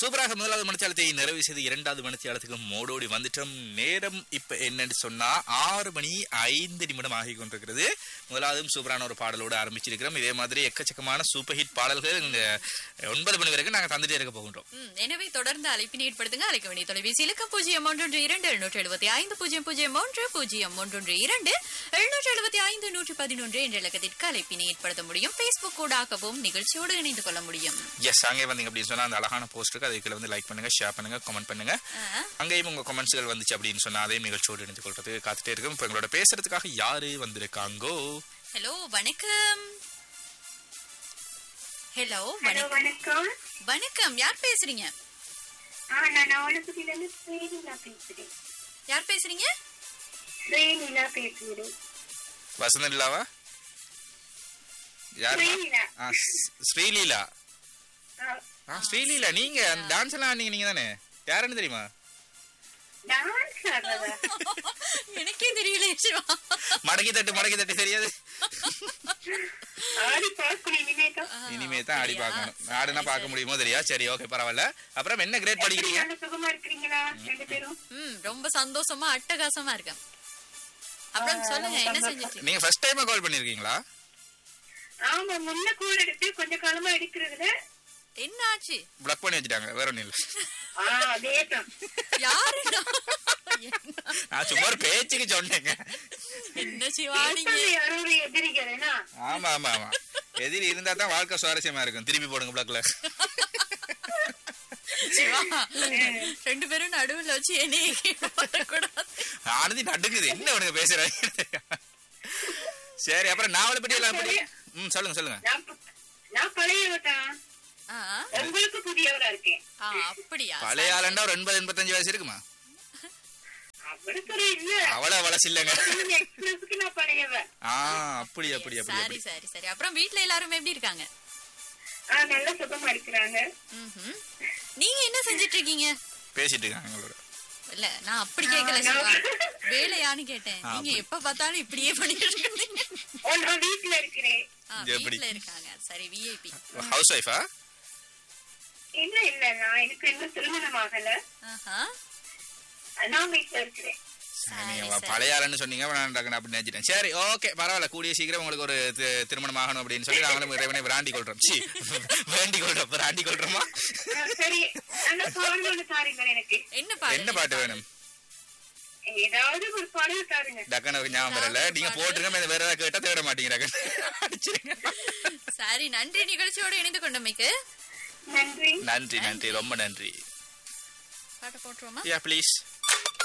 சூப்பராக முதலாவது மணிச்சாலத்தை நிறைவு செய்து இரண்டாவது மணிச்சாலத்துக்கு மோடோடி வந்துட்டோம் நேரம் இப்ப என்னன்னு சொன்னா ஆறு மணி ஐந்து நிமிடம் ஆகி கொண்டிருக்கிறது முதலாவதும் சூப்பரான ஒரு பாடலோடு ஆரம்பிச்சிருக்கிறோம் இதே மாதிரி எக்கச்சக்கமான சூப்பர் ஹிட் பாடல்கள் இந்த ஒன்பது மணி வரைக்கும் நாங்க தந்துட்டே இருக்க போகின்றோம் ம், எனவே தொடர்ந்து அழைப்பினை ஏற்படுத்துங்க அழைக்க வேண்டிய தொலைபேசி இலக்கம் பூஜ்ஜியம் ஒன்றொன்று இரண்டு எழுநூற்றி எழுபத்தி ஐந்து பூஜ்ஜியம் பூஜ்ஜியம் ஒன்று பூஜ்ஜியம் ஒன்றொன்று இரண்டு எழுநூற்றி எழுபத்தி ஐந்து நூற்றி பதினொன்று என்ற இலக்கத்திற்கு அழைப்பினை ஏற்படுத்த முடியும் பேஸ்புக் கூடாகவும் நிகழ்ச்சியோடு இணைந்து கொள்ள முடியும் எஸ் அங்கே வந்தீங்க அப்படின்னு சொன்னா அந்த அழகான போஸ்ட்டுக்கு அதுக்குள்ள வந்து லைக் பண்ணுங்க ஷேர் பண்ணுங்க கமெண்ட் பண்ணுங்க ஆ, அங்கேயும் உங்க கமெண்ட்ஸ்கள் வந்துச்சு அப்படின்னு சொன்னா அதையும் நிகழ்ச்சியோடு இணைந்து கொள்றது காத்துட்டே இருக்கும் இப்போ எங்களோட பேசுறதுக்காக யாரு வந்திருக்காங்கோ ஹலோ வணக்கம் ஹலோ ஹலோ வணக்கம் வணக்கம் வணக்கம் யார் பேசுறீங்க ஆ நான் ஆலங்குடியில இருந்து ஸ்ரீனிலா பேசுறேன் யார் பேசுறீங்க ஸ்ரீனிலா பேசுகிறேன் வசந்தன் இல்லாவா யார் ஸ்ரீனிலா ஆ, ஸ்- ஸ்ரீலீலா ஆ, ஆ ஸ்ரீலீலா நீங்க டான்ஸ் எல்லாம் ஆடுனீங்க நீங்க தானே யாருன்னு தெரியுமா டான்ஸ் ஆடுறதா எனக்கே தெரியல சிவா மடக்கி தட்டு மடக்கி தட்டு தெரியாது ஆடி பார்க்கணும் இனிமேதான் இனிமே தான் ஆடி பார்க்கணும் ஆடுனா பார்க்க முடியுமோ தெரியா சரி ஓகே பரவாயில்ல அப்புறம் என்ன கிரேட் படிக்கிறீங்க நல்ல சுகமா இருக்கிறீங்களா ரெண்டு பேரும் ம் ரொம்ப சந்தோஷமா அட்டகாசமா இருக்கேன் அப்புறம் சொல்லுங்க என்ன செஞ்சுட்டு நீங்க ஃபர்ஸ்ட் டைமா கால் பண்ணிருக்கீங்களா ஆமா முன்ன கூட எடுத்து கொஞ்ச காலமா எடுக்கிறதுல என்ன ஆச்சு பிளாக் பண்ணி வச்சுட்டாங்க வேற ஒண்ணும் இல்ல ஆ அதேதான் யாரு நான் சும்மா ஒரு பேச்சுக்கு சொன்னேங்க என்ன சிவா நீங்க இருப்பாங்க யாரோ ஒரு எதிரிகள் என்ன ஆமா ஆமா ஆமா எதிரி இருந்தா தான் வாழ்க்கை சுவாரஸ்யமா இருக்கும் திருப்பி போடுங்க பிளாக்ல சிவா ரெண்டு பேரும் நடுவுல வச்சு என்னைய வரக்கூடாது ஆனந்தி நடுங்குது என்ன உனக்கு பேசுறாங்க சரி அப்புறம் நாவலை பற்றி எல்லாம் எப்படி ம் சொல்லுங்க சொல்லுங்க நான் ப- நான் பழையவதான் ஆ, உங்களுக்கு புதியவரா இருக்கேன் ஆ, அப்படியா பழைய ஆளுண்டா ஒரு எண்பது எண்பத்தஞ்சு வயசு இருக்குமா அவளுக்கு ஒரு இல்ல அவ்வளவு வளசு இல்லைங்க எக்ஸ்பிரஸ்க்கு நான் பழையவ ஆ அப்படி அப்படி அப்படி சரி அப்படி சரி சரி அப்புறம் வீட்ல எல்லாரும் எப்படி இருக்காங்க ஆ நல்ல சுகமா இருக்கிறாங்க ம்ஹும். நீங்க என்ன செஞ்சிட்டு இருக்கீங்க பேசிட்டு இருக்காங்க எங்களோட இல்ல நான் அப்படி கேட்கல ஆ, சிவா நான் வேலையான்னு கேட்டேன் ஆ, நீங்க அப்படி. எப்ப பார்த்தாலும் இப்படியே பண்ணிட்டு இருக்கீங்க ஓ, நான் வீட்டுல இருக்கிறேன் ஆ, இங்க எப்படி? வீட்ல இருக்காங்க சரி விஐபி ஹவுஸ் ஒய்ஃபா இல்ல இல்ல நான் எனக்கு இன்னும் திருமணம் ஆகல ஆஹா நான் வீட்டுல இருக்கிறேன் சரி, நீங்க சரி. பழைய ஆளுன்னு சொன்னீங்க நான் டக்குனு அப்படி நினைச்சிட்டேன் சரி ஓகே பரவாயில்ல கூடிய சீக்கிரம் உங்களுக்கு ஒரு தி- திருமணம் ஆகணும் அப்படின்னு சொல்லி நாங்களும் இறைவனை விராண்டி கொள்றோம் சி வேண்டி கொள்றோம் விராண்டி கொள்றோமா ஆ, சரி அந்த பாடல் ஒண்ணு தாருங்க எனக்கு என்ன பாடல் என்ன பாட்டு வேணும் ஏதாவது ஒரு பாடல் தாருங்க டக்குனு ஞாபகம் வரல நீங்க போட்டுருங்க வேற ஏதாவது கேட்டா தேட மாட்டீங்க டக்குனு அடிச்சிருங்க சரி நன்றி நிகழ்ச்சியோடு இணைந்து கொண்டமைக்கு நன்றி நன்றி நன்றி ரொம்ப நன்றி பாட்டு போட்டுருவோமா யா ப்ளீஸ்